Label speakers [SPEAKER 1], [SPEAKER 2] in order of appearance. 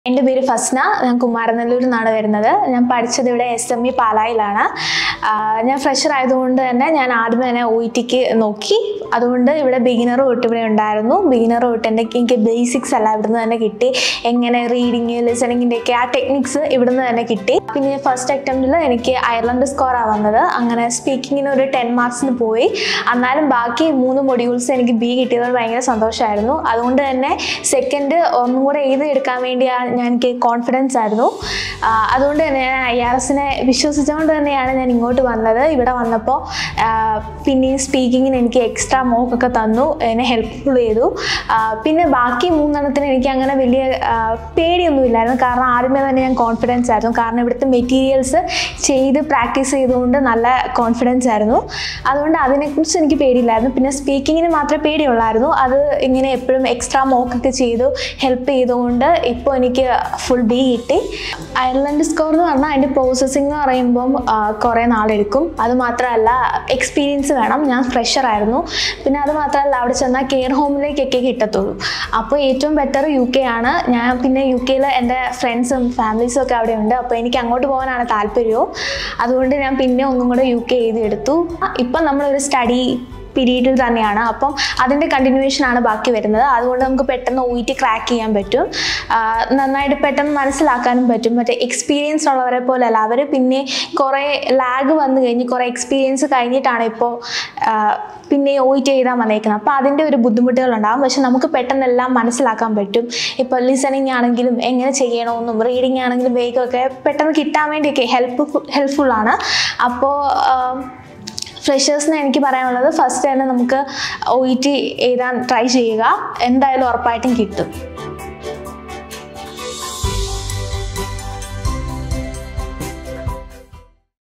[SPEAKER 1] എൻ്റെ പേര് ഫസ്ന ഞാൻ കുമാരനെല്ലൂരിൽ നിന്നാണ് വരുന്നത് ഞാൻ പഠിച്ചത് ഇവിടെ എസ് എം ഇ പാലായിലാണ് ആഹ് ഞാൻ ഫ്രഷർ ആയതുകൊണ്ട് തന്നെ ഞാൻ ആദ്യം തന്നെ ഒ ഇ ടിക്ക് നോക്കി അതുകൊണ്ട് ഇവിടെ ബിഗിനർ തൊട്ട് ഇവിടെ ഉണ്ടായിരുന്നു ബിഗിനർ തൊട്ട് എൻ്റെ എനിക്ക് ബേസിക്സ് എല്ലാം ഇവിടുന്ന് തന്നെ കിട്ടി എങ്ങനെ റീഡിങ് ലിസണിങ്ങിൻ്റെ ഒക്കെ ആ ടെക്നിക്സ് ഇവിടുന്ന് തന്നെ കിട്ടി പിന്നെ ഫസ്റ്റ് അറ്റംപ്റ്റിൽ എനിക്ക് അയർലൻഡ് സ്കോറാണ് വന്നത് അങ്ങനെ സ്പീക്കിങ്ങിന് ഒരു ടെൻ മാർക്സിന് പോയി എന്നാലും ബാക്കി മൂന്ന് മൊഡ്യൂൾസ് എനിക്ക് ബി കിട്ടിയത് ഭയങ്കര സന്തോഷമായിരുന്നു അതുകൊണ്ട് തന്നെ സെക്കൻഡ് ഒന്നും കൂടെ എഴുതിയെടുക്കാൻ വേണ്ടിയാണ് ഞാൻ എനിക്ക് കോൺഫിഡൻസ് ആയിരുന്നു ആ, അതുകൊണ്ട് തന്നെ ഞാൻ ഐ ആർ എസിനെ വിശ്വസിച്ചുകൊണ്ട് തന്നെയാണ് ഞാൻ ഇങ്ങോട്ട് വന്നത് ഇവിടെ വന്നപ്പോൾ പിന്നെയും സ്പീക്കിങ്ങിന് എനിക്ക് എക്സ്ട്രാ മോക്കൊക്കെ തന്നു എന്നെ ഹെൽപ്ഫുൾ ചെയ്തു ആ, പിന്നെ ബാക്കി മൂന്നെണ്ണത്തിന് എനിക്ക് അങ്ങനെ വലിയ ആ, പേടിയൊന്നുമില്ലായിരുന്നു കാരണം ആദ്യമേ തന്നെ ഞാൻ കോൺഫിഡൻസ് ആയിരുന്നു കാരണം ഇവിടുത്തെ മെറ്റീരിയൽസ് ചെയ്ത് പ്രാക്ടീസ് ചെയ്തുകൊണ്ട് നല്ല കോൺഫിഡൻസ് ആയിരുന്നു അതുകൊണ്ട് അതിനെക്കുറിച്ച് എനിക്ക് പേടിയില്ലായിരുന്നു പിന്നെ സ്പീക്കിങ്ങിന് മാത്രമേ പേടിയുള്ളായിരുന്നു അത് ഇങ്ങനെ എപ്പോഴും എക്സ്ട്രാ മോക്കൊക്കെ ചെയ്തു ഹെൽപ്പ് ചെയ്തുകൊണ്ട് ഇപ്പോൾ എനിക്ക് ഫുൾ ബി കിട്ടി അയർലൻഡ് സ്കോർ എന്ന് പറഞ്ഞാൽ അതിൻ്റെ പ്രോസസ്സിംഗ് എന്ന് പറയുമ്പം ആ, കുറേ നാളെടുക്കും അത് മാത്രമല്ല എക്സ്പീരിയൻസ് വേണം ഞാൻ ഫ്രഷർ ആയിരുന്നു പിന്നെ അത് മാത്രമല്ല അവിടെ ചെന്നാൽ കെയർ ഹോമിലേക്കൊക്കെ കിട്ടത്തുള്ളൂ അപ്പോൾ ഏറ്റവും ബെറ്റർ യു കെ ആണ് ഞാൻ പിന്നെ യു കെയിൽ എൻ്റെ ഫ്രണ്ട്സും ഫാമിലീസും ഒക്കെ അവിടെ ഉണ്ട് അപ്പോൾ എനിക്ക് അങ്ങോട്ട് പോകാനാണ് താല്പര്യവും അതുകൊണ്ട് ഞാൻ പിന്നെ ഒന്നും കൂടെ യു കെ എഴുതിയെടുത്തു ഇപ്പം നമ്മളൊരു സ്റ്റഡി പീരീഡിൽ തന്നെയാണ് അപ്പം അതിൻ്റെ കണ്ടിന്യൂവേഷൻ ആണ് ബാക്കി വരുന്നത് അതുകൊണ്ട് നമുക്ക് പെട്ടെന്ന് ഒ ടി ക്രാക്ക് ചെയ്യാൻ പറ്റും ആ, നന്നായിട്ട് പെട്ടെന്ന് മനസ്സിലാക്കാനും പറ്റും മറ്റേ എക്സ്പീരിയൻസ് ഉള്ളവരെ പോലെയല്ല അവർ പിന്നെ കുറേ ലാഗ് വന്നു കഴിഞ്ഞ് കുറേ എക്സ്പീരിയൻസ് കഴിഞ്ഞിട്ടാണ് ഇപ്പോൾ ആ, പിന്നെ ഒ ടി എഴുതാൻ വന്നേക്കുന്നത് അപ്പോൾ അതിൻ്റെ ഒരു ബുദ്ധിമുട്ടുകളുണ്ടാകും പക്ഷെ നമുക്ക് പെട്ടെന്ന് എല്ലാം മനസ്സിലാക്കാൻ പറ്റും ഇപ്പോൾ ലിസണിങ് ആണെങ്കിലും എങ്ങനെ ചെയ്യണമെന്നും റീഡിങ് ആണെങ്കിലും വേഗമൊക്കെ പെട്ടെന്ന് കിട്ടാൻ വേണ്ടിയൊക്കെ ഹെൽപ്പ് ഹെൽപ്ഫുള്ളാണ് അപ്പോൾ ഫ്രഷേഴ്സിന് എനിക്ക് പറയാനുള്ളത് ഫസ്റ്റ് തന്നെ നമുക്ക് ഒ ഇ ടി എഴുതാൻ ട്രൈ ചെയ്യുക എന്തായാലും ഉറപ്പായിട്ടും കിട്ടും